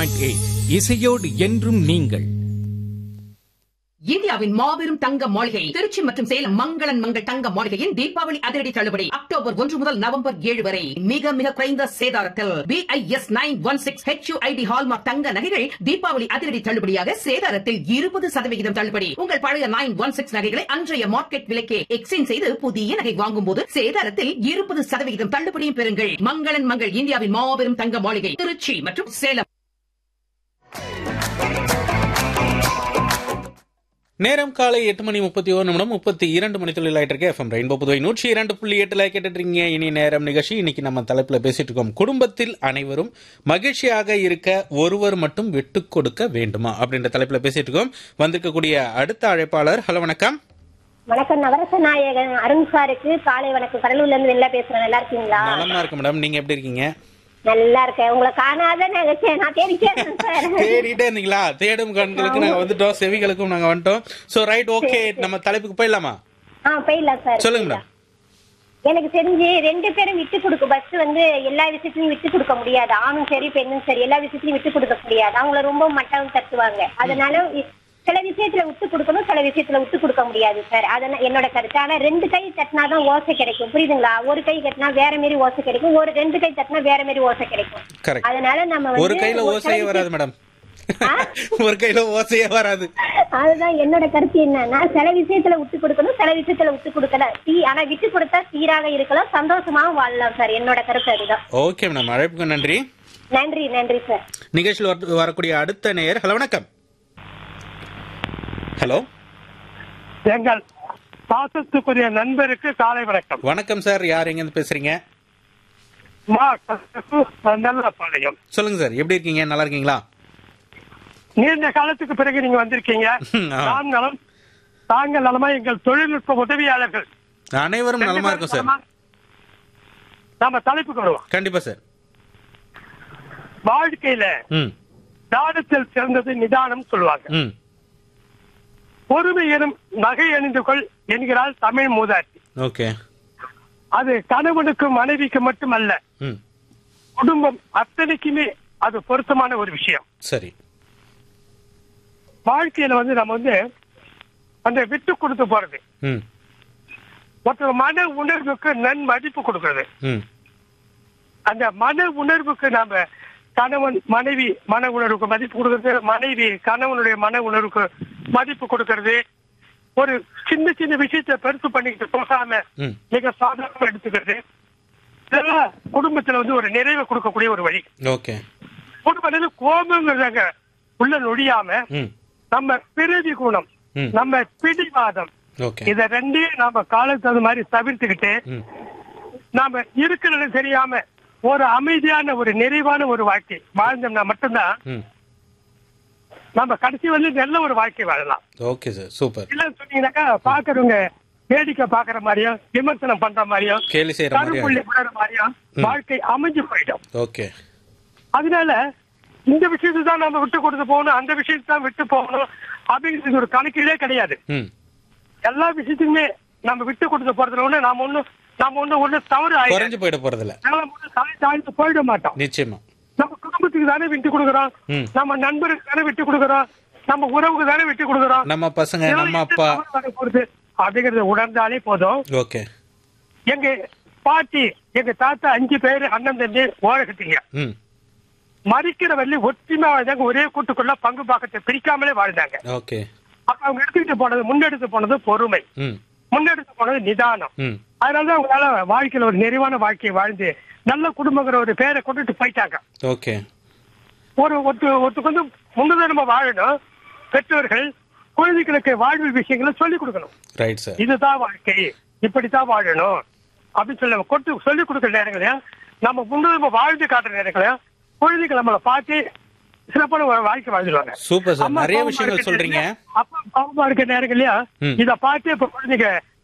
Point eight இசையோடு என்றும் நீங்கள் இந்தியாவின் மாபெரும் தங்க மாளிகை திருச்சி மற்றும் சேலம் மங்களன் மங்கள் தங்க மாளிகையின் தீபாவளி அதிரடி தள்ளுபடி அக்டோபர் ஒன்று முதல் நவம்பர் ஏழு வரை மிக மிக குறைந்த சேதாரத்தில் BIS nine one six HUID hallmark தங்க நகைகள் தீபாவளி அதிரடி தள்ளுபடியாக சேதாரத்தில் இருபது சதவிகிதம் தள்ளுபடி உங்கள் பழைய நைன் ஒன் சிக்ஸ் நகைகளை அன்றைய மார்க்கெட் விலைக்கே எக்ஸ்சேஞ்ச் செய்து புதிய நகை வாங்கும் போது சேதாரத்தில் இருபது சதவிகிதம் தள்ளுபடியும் பெறுங்கள் மங்களன் மங்கள் இந்தியாவின் மாபெரும் தங்க மாளிகை திருச்சி மற்றும் சேலம் நேரம் காலை எட்டு மணி முப்பத்தி ஒரு நிமிடம் முப்பத்தி இரண்டு மணி தொழில் ஆயிட்டு இருக்கு எஃப்எம் ரெயின்போ புதுவை நூற்றி இரண்டு புள்ளி எட்டுல கேட்டுட்டு இருக்கீங்க இனி நேரம் நிகழ்ச்சி இன்னைக்கு நம்ம தலைப்புல பேசிட்டு இருக்கோம் குடும்பத்தில் அனைவரும் மகிழ்ச்சியாக இருக்க ஒருவர் மட்டும் விட்டு கொடுக்க வேண்டுமா அப்படின்ற தலைப்புல பேசிட்டு இருக்கோம் வந்திருக்கக்கூடிய அடுத்த அழைப்பாளர் ஹலோ வணக்கம் வணக்கம் நவரச நாயகன் அருண் சாருக்கு காலை வணக்கம் கடலூர்ல இருந்து வெளில பேசுறேன் நல்லா இருக்கீங்களா நலமா இருக்கு மேடம் நீங்க எப்படி இருக்கீங்க நல்லா இருக்கேன் உங்களை காணாத நினைச்சேன் நான் தேடிட்டே இருக்கேன் சார் தேடிட்டே இருந்தீங்களா தேடும் கண்களுக்கு நாங்க வந்துட்டோம் செவிகளுக்கும் நாங்க வந்துட்டோம் சோ ரைட் ஓகே நம்ம தலைப்புக்கு போயிடலாமா ஆ போயிடலாம் சார் சொல்லுங்க போயிடலாம். மேடம் எனக்கு தெரிஞ்சு ரெண்டு பேரும் விட்டு கொடுக்க பஸ் வந்து எல்லா விஷயத்திலயும் விட்டு கொடுக்க முடியாது ஆணும் சரி பெண்ணும் சரி எல்லா விஷயத்திலயும் விட்டு கொடுக்க முடியாது அவங்கள ரொம்ப மட்டம் தட்டுவாங்க அதனால இ- சில விஷயத்துல விட்டு கொடுக்கணும் சில விஷயத்துல விட்டு கொடுக்க முடியாது சார் அதனால என்னோட கருத்து ஆனா ரெண்டு கை தட்டினாதான் ஓசை கிடைக்கும் புரியுதுங்களா ஒரு கை தட்டினா வேற மாதிரி ஓசை கிடைக்கும் ஒரு ரெண்டு கை தட்டினா வேற மாதிரி ஓசை கிடைக்கும் கரெக்ட் அதனால நம்ம வந்து ஒரு கையில ஒரு ஓசையே சில வராது மேடம் ஒரு கையில ஓசையே வராது அதுதான் என்னோட கருத்து என்னன்னா சில விஷயத்துல விட்டு கொடுக்கணும் சில விஷயத்துல விட்டு கொடுக்கல தீ ஆனா விட்டு கொடுத்தா சீராக இருக்கலாம் சந்தோஷமாவும் வாழலாம் சார் என்னோட கருத்து அதுதான் ஓகே மேடம் அழைப்புக்கு நன்றி நன்றி நன்றி சார் நிகழ்ச்சியில் வர- வரக்கூடிய அடுத்த நேயர் ஹலோ வணக்கம் ஹலோ எங்கள் பாசத்துக்குரிய நண்பருக்கு காலை வணக்கம் வணக்கம் சார் யார் எங்க இருந்து பேசுறீங்க மா கசப்பு நல்ல பாளையம் சொல்லுங்க சார் எப்படி இருக்கீங்க நல்லா இருக்கீங்களா நீண்ட காலத்துக்கு பிறகு நீங்க வந்திருக்கீங்க ஆ. நான் நலம் தாங்கள் நலமா எங்கள் தொழில்நுட்ப உதவியாளர்கள் அனைவரும் நலமா இருக்கும் சார் நலமா? நாம தலைப்புக்கு வருவோம் கண்டிப்பா சார் வாழ்க்கையில ம் தானத்தில் சிறந்தது நிதானம் சொல்லுவாங்க ம் பொறுமை எனும் நகை அணிந்து கொள் என்கிறாள் தமிழ் மூதாட்டி ஓகே அது கணவனுக்கு மனைவிக்கு மட்டுமல்ல ம் குடும்பம் அத்தனைக்குமே அது பொருத்தமான ஒரு விஷயம் சரி வாழ்க்கையில வந்து நம்ம வந்து அந்த விட்டு கொடுத்து போறது ம் ஒருத்தர் மன உணர்வுக்கு நன் மதிப்பு கொடுக்கிறது ம் அந்த மன உணர்வுக்கு நாம கணவன் மனைவி மன உணர்வுக்கு மதிப்பு கொடுக்கிறது மனைவி கணவனுடைய மன உணர்வுக்கு மதிப்பு கொடுக்கிறது ஒரு சின்ன சின்ன விஷயத்தை பெருசு பண்ணிக்கிட்டு போகாம ம் மிக சாதாரணமா எடுத்துக்கிறது இதெல்லாம் குடும்பத்துல வந்து ஒரு நிறைவை கொடுக்கக்கூடிய ஒரு வழி ஓகே குடும்பத்துல கோபங்கிறதாங்க உள்ள நொடியாம ம் நம்ம பிறவி குணம் ம். நம்ம பிடிவாதம் ஓகே இத ரெண்டையும் நாம காலத்துக்கு அது மாதிரி தவிர்த்துக்கிட்டு ம் நாம இருக்கிறது தெரியாம ஒரு அமைதியான ஒரு நிறைவான ஒரு வாழ்க்கை வாழ்ந்தோம்னா மட்டும்தான் ம் நம்ம கடைசி வந்து நல்ல ஒரு வாழ்க்கை வாழலாம் ஓகே சார் சூப்பர் இல்லன்னு சொன்னீங்கன்னாக்கா பாக்குறவங்க வேடிக்கை பாக்குற மாதிரியும் விமர்சனம் பண்ற மாதிரியும் கேலி செய்யற மாதிரி கருப்புள்ளி விடுற மாதிரியும் வாழ்க்கை அமைஞ்சு போயிடும் ஓகே அதனால இந்த விஷயத்தை தான் நம்ம விட்டு கொடுத்து போகணும் அந்த விஷயத்தை தான் விட்டு போகணும் அப்படிங்கிறது ஒரு கணக்கிலே கிடையாது ம் எல்லா விஷயத்துக்குமே நம்ம விட்டு கொடுத்து போறதுல ஒண்ணு நாம ஒண்ணு நாம ஒண்ணு ஒண்ணு தவறு ஆயிடும் குறைஞ்சு போயிட போறதில்ல நாம ஒண்ணு தலை தாழ்ந்து போயிட மாட்டோம் நிச்சயமா நம்ம குடும்பத்துக்கு தானே விட்டு கொடுக்குறோம் ம். நம்ம நண்பருக்கு தானே விட்டு கொடுக்குறோம் நம்ம உறவுக்கு தானே விட்டு கொடுக்குறோம் நம்ம பசங்க இதனால நம்ம எந்த அப்பா தவறு வரப்போகுது அப்படிங்கறத உணர்ந்தாலே போதும் ஓகே எங்க பாட்டி எங்க தாத்தா அஞ்சு பேரு அண்ணன் தம்பி ஓரகத்தீங்க ம் மறிக்கிற வள்ளி ஒற்றுமை வாழ்ந்தாங்க ஒரே கூட்டுக்குள்ள பங்கு பாக்கத்தை பிரிக்காமலே வாழ்ந்தாங்க ஓகே அப்ப அவங்க எடுத்துக்கிட்டு போனது முன்னெடுத்து போனது பொறுமை ம் முன்னெடுத்து போனது நிதானம் ம் அதனாலதான் அவங்களால வாழ்க்கையில ஒரு நிறைவான வாழ்க்கையை வாழ்ந்து நல்ல குடும்பங்கிற ஒரு பேரை கொண்டுட்டு போயிட்டாங்க ஓகே ஒரு ஒத்து ஒத்துக்கு வந்து முன்னுதாரணமா வாழணும் பெற்றோர்கள் குழந்தைகளுக்கு வாழ்வு விஷயங்களை சொல்லிக் கொடுக்கணும் ரைட் சார் இதுதான் வாழ்க்கை இப்படித்தான் வாழணும் அப்படின்னு சொல்லி நம்ம கொண்டு சொல்லிக் கொடுக்குற நேரங்களையும் நம்ம முன்னுரிமை வாழ்ந்து காட்டுற நேரங்களையும் குழந்தைகள் நம்மளை பார்த்து சிறப்பான ஒரு வாழ்க்கை வாழ்ந்துருவாங்க சூப்பர் சார் அம்மா நிறைய பாவமா விஷயங்கள் இருக்க சொல்றீங்க நேரங்கள்ல, அப்பா பாவமா இருக்க நேரங்களையும் ம். இத பார்த்து இப்ப குழந்தைங்க